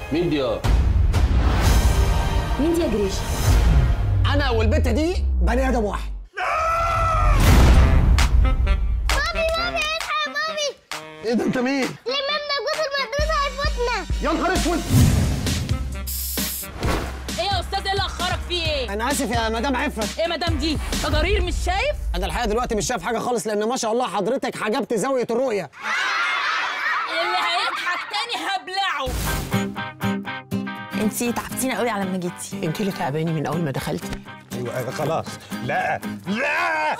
مين دي اه مين دي يا جريش انا والبت دي بني ادم واحد مامي مامي اصحى يا مامي ايه ده انت مين الامام موجود المدرسه هيفوتنا يا نهار اسود ايه يا استاذ ايه اللي اخرك فيه ايه انا اسف يا مدام عفت ايه مدام دي تجارير مش شايف انا الحقيقه دلوقتي مش شايف حاجه خالص لان ما شاء الله حضرتك حجبت زاويه الرؤيه اللي هيضحك تاني هبلعه انتي تعبتينا قوي على ما جيتي انت اللي تعباني من اول ما دخلتي ايوه أيوة، خلاص لا لا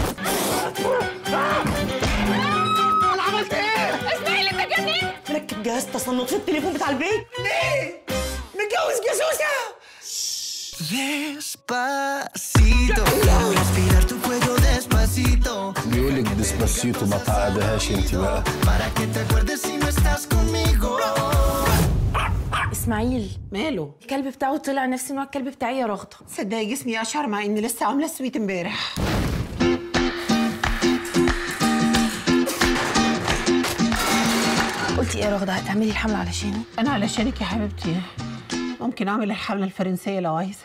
انا عملت ايه اسماعيل انت جنين مركب جهاز تصنت في التليفون بتاع البيت ليه متجوز جاسوسه Despacito, respirar tu cuello despacito, بيقول لك ديسباسيتو ما تعقدهاش انت بقى para que te acuerdes si no estás conmigo. اسماعيل ماله الكلب بتاعه طلع نفس نوع الكلب بتاعي يا رغده صدقي جسمي اشعر مع اني لسه عامله سويت امبارح قلتي ايه يا رغده هتعملي الحمل علشاني انا علشانك يا حبيبتي ممكن اعمل الحمله الفرنسيه لو عايزه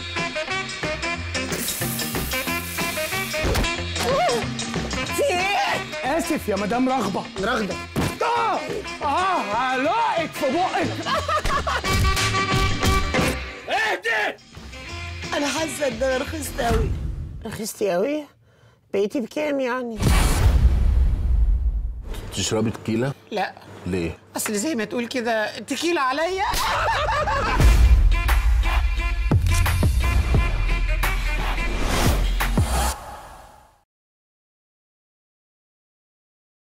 في ايه اسف يا مدام رغبه رغده اه اه هلاقك في بقك اهدي انا حاسه ان انا رخصت قوي رخصتي قوي بقيتي بكام يعني تشربي تكيله لا ليه اصل زي ما تقول كده تكيل عليا